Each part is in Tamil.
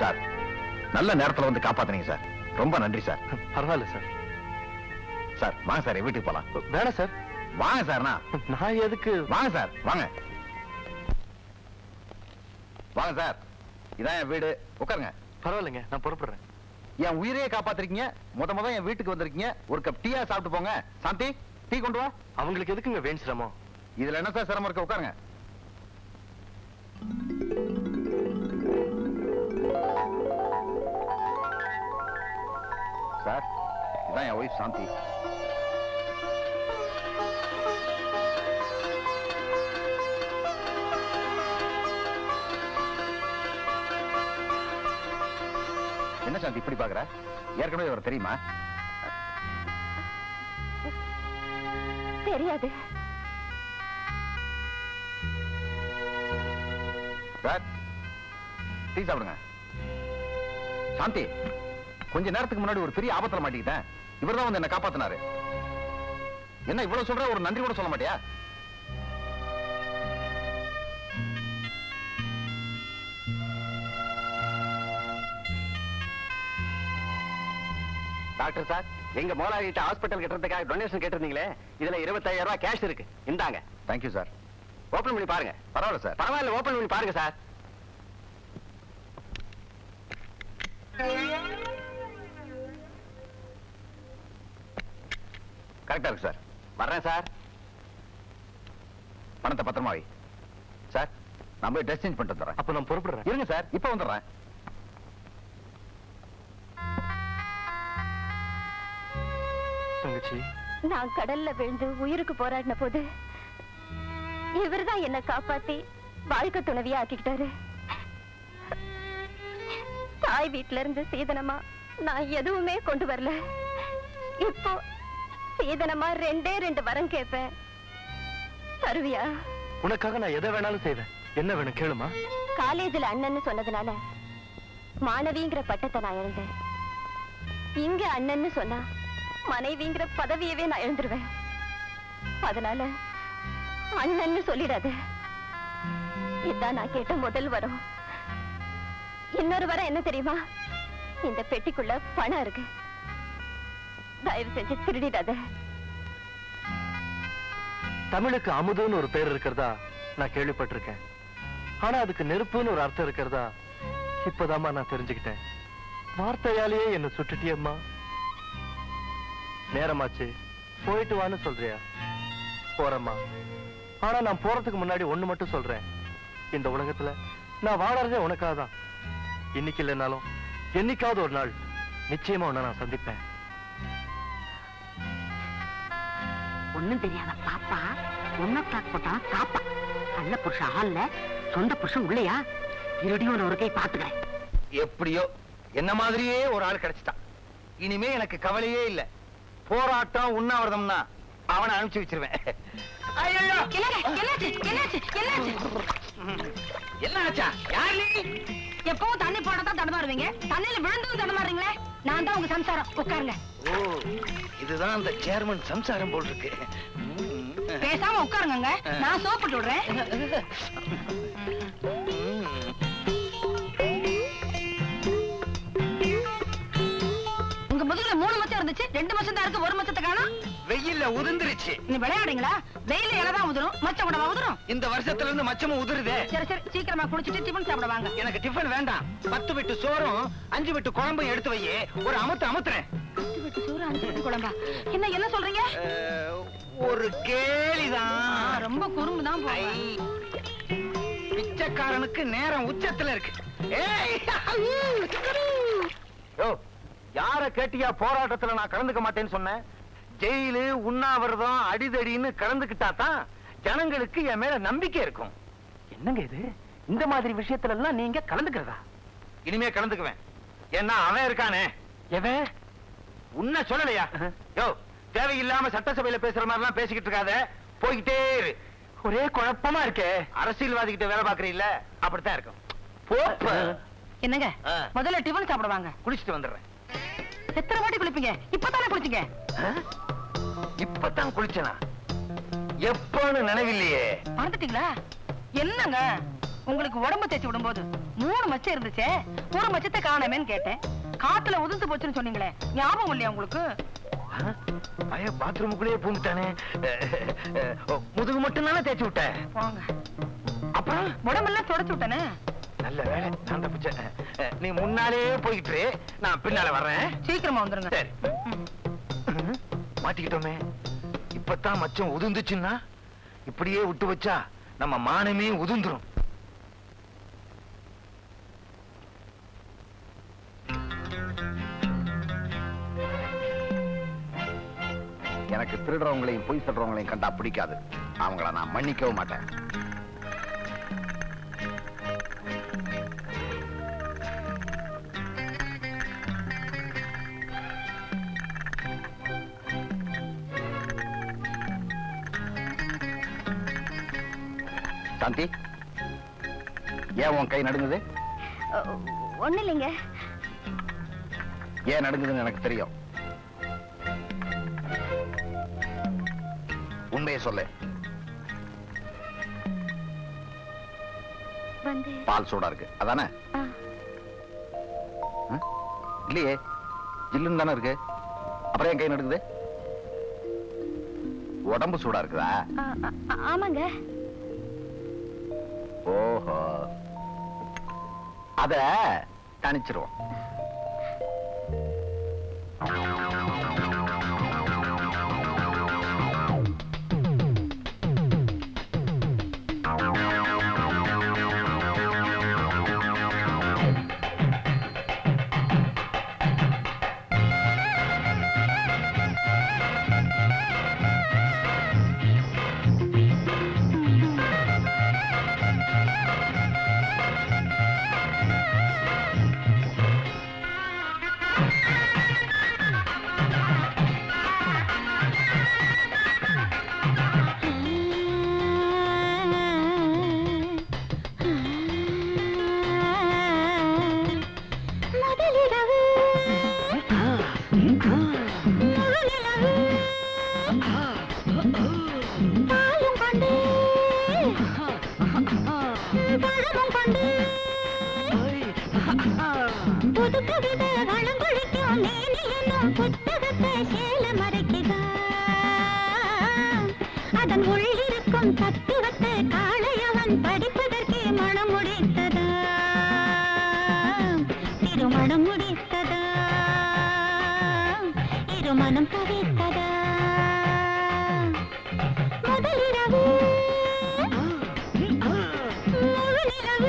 சார் நல்ல நேரத்துல வந்து காப்பாத்துனீங்க சார் ரொம்ப நன்றி சார் பரவாயில்ல சார் சார் வாங்க சார் என் வீட்டுக்கு போலாம் வேணாம் சார் வாங்க சார்னா நான் எதுக்கு வாங்க சார் வாங்க வாங்க சார் இதான் என் வீடு உட்காருங்க பரவாயில்லைங்க நான் புறப்படுறேன் என் உயிரையே காப்பாத்திருக்கீங்க முத முத என் வீட்டுக்கு வந்திருக்கீங்க ஒரு கப் டீயா சாப்பிட்டு போங்க சாந்தி டீ கொண்டு வா அவங்களுக்கு எதுக்குங்க வேண் சிரமம் இதுல என்ன சார் சிரமம் இருக்கு உட்காருங்க சார் இதான் என் ஒய்ஃப் சாந்தி என்ன சாந்தி இப்படி பாக்குற ஏற்கனவே இவர் தெரியுமா தெரியாது சார் டீ சாப்பிடுங்க சாந்தி கொஞ்ச நேரத்துக்கு முன்னாடி ஒரு பெரிய ஆபத்துல மாட்டிக்கிட்டேன் இவர்தான் வந்து என்ன காப்பாத்தினாரு என்ன இவ்வளவு சொல்ற ஒரு நன்றி கூட சொல்ல மாட்டியா டாக்டர் சார் எங்க மோலாகிட்ட ஹாஸ்பிட்டல் கட்டுறதுக்காக டொனேஷன் கேட்டிருந்தீங்களே இதுல இருபத்தாயிரம் ரூபாய் கேஷ் இருக்கு இந்தாங்க தேங்க்யூ சார் ஓபன் பண்ணி பாருங்க பரவாயில்ல சார் பரவாயில்ல ஓபன் பண்ணி பாருங்க சார் கரெக்டா இருக்கு சார் வர்றேன் சார் பணத்தை பத்திரமா வை சார் நான் போய் ட்ரெஸ் சேஞ்ச் பண்ணிட்டு வந்துடுறேன் அப்ப நான் புறப்படுறேன் இருங்க சார் இப்ப வந்துடுறேன் தங்கச்சி நான் கடல்ல விழுந்து உயிருக்கு போராடின போது இவர்தான் என்ன காப்பாத்தி வாழ்க்கை துணைவியா ஆக்கிக்கிட்டாரு தாய் வீட்ல இருந்து சீதனமா நான் எதுவுமே கொண்டு வரல இப்போ சீதனமா ரெண்டே ரெண்டு வரம் கேட்பேன் தருவியா உனக்காக நான் எதை வேணாலும் செய்வேன் என்ன வேணும் கேளுமா காலேஜ்ல அண்ணன்னு சொன்னதுனால மாணவிங்கிற பட்டத்தை நான் இழந்தேன் இங்க அண்ணன்னு சொன்னா மனைவிங்கிற பதவியவே நான் இழந்துருவேன் அதனால அண்ணன்னு சொல்லிடாத இதான் நான் கேட்ட முதல் வரம் இன்னொரு வரம் என்ன தெரியுமா இந்த பெட்டிக்குள்ள பணம் இருக்கு தயவு செஞ்சு திருடிடாத தமிழுக்கு அமுதுன்னு ஒரு பேர் இருக்கிறதா நான் கேள்விப்பட்டிருக்கேன் ஆனா அதுக்கு நெருப்புன்னு ஒரு அர்த்தம் இருக்கிறதா இப்பதாம்மா நான் தெரிஞ்சுக்கிட்டேன் வார்த்தையாலேயே என்ன சுட்டுட்டியம்மா நேரமாச்சு போயிட்டு வான்னு சொல்றியா போறேம்மா ஆனா நான் போறதுக்கு முன்னாடி ஒண்ணு மட்டும் சொல்றேன் இந்த உலகத்துல நான் வாழறதே உனக்காக தான் இன்னைக்கு இல்லைனாலும் என்னைக்காவது ஒரு நாள் நிச்சயமா உன்னை நான் சந்திப்பேன் ஒண்ணும் தெரியாத பாப்பா ஒன்ன கிளாக் போட்டா காப்பா நல்ல புருஷன் ஹால்ல சொந்த புருஷன் உள்ளையா இருடியும் ஒரு கை பாத்துக்கிறேன் எப்படியோ என்ன மாதிரியே ஒரு ஆள் கிடைச்சிட்டான் இனிமே எனக்கு கவலையே இல்ல போராட்டம் உண்ணாவிரதம்னா அவனை அனுப்பிச்சு வச்சிருவேன் ஐயோ என்னாச்சு என்னாச்சு என்னாச்சு என்ன ஆச்சா யார் நீ எப்பவும் தண்ணி போடத்தான் தடமாறுவீங்க தண்ணியில விழுந்ததும் தடமாறுறீங்களே நான் தான் உங்க சம்சாரம் உட்காருங்க ஓ இதுதான் அந்த சேர்மன் சம்சாரம் போல் இருக்கு ம். பேசாம உட்காருங்க நான் சோப்பிட்டு விடுறேன் உங்க முதுகுல மூணு மச்சம் இருந்துச்சு ரெண்டு மச்சம் தான் இருக்கு ஒரு மச்சத்தை காணோம் வெயில்ல உதிர்ந்துருச்சு நீ விளையாடுங்களா வெயில இலதான் உதிரும் மச்சம் கூடவா உதிரும் இந்த வருஷத்துல இருந்து மச்சமும் உதிருதே சரி சரி சீக்கிரமா குளிச்சிட்டு டிஃபன் சாப்பிட வாங்க எனக்கு டிஃபன் வேண்டாம் பத்து விட்டு சோறும் அஞ்சு விட்டு குழம்பும் எடுத்து வையே ஒரு அமுத்து அமுத்துறேன் பத்து விட்டு சோறு அஞ்சு விட்டு குழம்பா என்ன என்ன சொல்றீங்க அஹ், ஒரு கேலிதான் ஆ, ரொம்ப குறும்பு தான் ஐ, பிச்சைக்காரனுக்கு நேரம் உச்சத்துல இருக்கு ஏய், யோ, யார கேட்டியா போராட்டத்துல நான் கலந்துக்க மாட்டேன்னு சொன்னேன் ஜெயிலு உண்ணாவிரதம் அடிதடின்னு கலந்துக்கிட்டா தான் ஜனங்களுக்கு என் மேல நம்பிக்கை இருக்கும் என்னங்க இது இந்த மாதிரி விஷயத்துல எல்லாம் நீங்க கலந்துக்கிறதா இனிமே கலந்துக்குவேன் ஏன்னா அவன் இருக்கானே எவன் உன்ன சொல்லலையா யோ தேவையில்லாம சட்டசபையில பேசுற மாதிரி எல்லாம் பேசிக்கிட்டு இருக்காத போய்கிட்டே இரு ஒரே குழப்பமா இருக்கே அரசியல்வாதி கிட்ட வேலை பாக்குறீல்ல அப்படித்தான் இருக்கும் போப்ப என்னங்க ஆ. முதல்ல டிஃபன் சாப்பிட வாங்க குளிச்சுட்டு வந்துடுறேன் எத்தனை வாட்டி குளிப்பீங்க இப்பதானே குளிச்சீங்க ஆ? இப்பதான் குளிச்சனா எப்பன்னு நினைவில்லையே மறந்துட்டீங்களா என்னங்க உங்களுக்கு உடம்பு தேய்ச்சி விடும்போது மூணு மச்சம் இருந்துச்சே ஒரு மச்சத்தை காணமேன்னு கேட்டேன் காத்துல உதிர்ந்து போச்சுன்னு சொன்னீங்களே ஞாபகம் இல்லையா உங்களுக்கு ஆ? பய பாத்ரூமுக்குள்ளேயே பூந்துட்டானே அஹ், அஹ், முதுகு மட்டும் தானே தேய்ச்சி விட்ட போங்க அப்புறம் உடம்பெல்லாம் தொடச்சு விட்டனே நல்ல வேலை நான் தப்பிச்சேன் அஹ், நீ முன்னாலே போயிட்டு இரு, நான் பின்னால வர்றேன் சீக்கிரமா வந்துருங்க சரி ம். ம்ஹும். மாட்டிக்கிட்டோமே இப்பதான் மச்சம் உதிர்ந்துச்சுன்னா இப்படியே விட்டு வச்சா நம்ம மானமே உதிர்ந்துரும் எனக்கு திருடுறவங்களையும் பொய் சொல்றவங்களையும் கண்டா பிடிக்காது அவங்கள நான் மன்னிக்கவும் மாட்டேன் சாந்தி ஏன் உன் கை நடுங்குது ஒண்ணு இல்லைங்க ஏன் நடுங்குதுன்னு எனக்கு தெரியும் உண்மையை சொல்லு வந்து பால் சூடா இருக்கு அதானே ஆ, ம்? இல்லையே ஜில்லுன்னு தானே இருக்கு அப்புறம் என் கை நடுக்குது உடம்பு சூடா இருக்குதா ஆ, ஆ, ஆ, ஆமாங்க ஓஹோ அத தனிச்சிருவோம் முதலிரவு முழுநிலவு பாலும் கொண்டு பழமும் கொண்டு புது கவிதை வளங்குழிக்கும் மேனி என்னும் புத்தகத்தை சேல மறைக்குதா அதன் உள்ளிருக்கும் தத்துவத்தை காளையவன் படிப்பதற்கே மனம் முடித்ததா திருமணம் முடித்ததா இருமணம் தவித்ததா முதலிரவு முழுநிலவு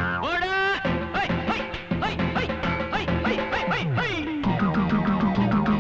ஓடா! ஹை, ஹை, ஹை, ஹை, ஹை, ஹை, ஹை.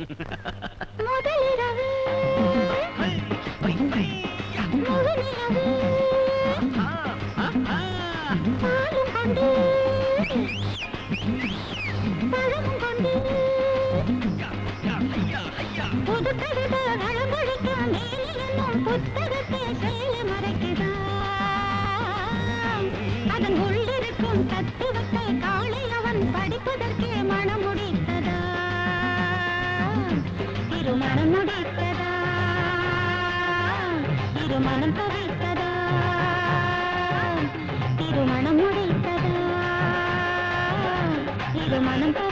முதலிரவு முழுநிலவு பாலும் கொண்டு பழமும் கொண்டு புது கவித வளமொழிக்க மேலும் புத்தகத்தை செயல மறைக்குதா அதன் உள்ளிருக்கும் தத்துவத்தை காலை அவன் படிப்பதற்கே மனம் முடித்ததா திருமணம் முடித்ததா திருமணம் தவித்ததா திருமணம் முடித்ததா திருமணம் தவித்ததா